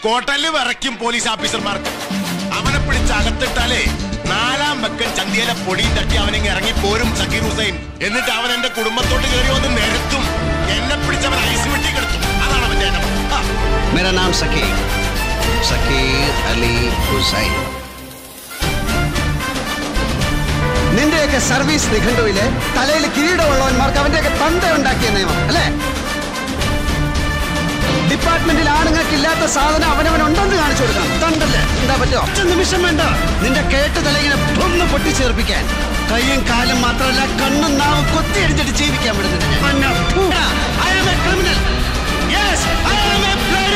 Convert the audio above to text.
കോട്ടല് വിറയ്ക്കും police ഓഫീസർമാർക്ക് അവനെ പിടിച്ച് അകത്തിട്ടാലേ നാലാം വെക്കൻ ചന്തിയിലെ പൊടിയും തട്ടി അവനിങ്ങ് ഇറങ്ങി പോരും സക്കീർ ഹുസൈൻ എന്നിട്ട് അവൻ എന്റെ കുടുംബത്തോട്ട് കയറി വന്ന് നിരത്തും എന്നെ പിടിച്ചവൻ ഐസ് വെട്ടി കിടത്തും അതാണ് അവന്റെ എണ്ണം. ആ. मेरा नाम सकीर സക്കീർ അലി ഹുസൈൻ നിന്റെയൊക്കെ സർവീസ് നിഘണ്ടുവില് തലയിൽ കിരീടമുള്ളവന്മാർക്ക് അവന്റെയൊക്കെ തന്ത ഉണ്ടാക്കിയ നിയമം അല്ലേ ഡിപ്പാർട്ട്മെന്റിൽ ആണുങ്ങൾക്ക് ഇല്ലാത്ത സാധനം അവനവൻ ഉണ്ടെന്ന് കാണിച്ചു കൊടുക്കണം തണ്ടല്ലേ എന്താ പറ്റുമോ ഒറ്റ നിമിഷം വേണ്ട നിന്റെ കേട്ട് തലയിങ്ങനെ ഒന്ന് പൊട്ടിച്ചേർപ്പിക്കാൻ കൈയും കാലും മാത്രമല്ല കണ്ണും നാവും കൊത്തിയടിച്ചിട്ട് ജീവിക്കാൻ വിടുന്നില്ല I am a criminal yes I am A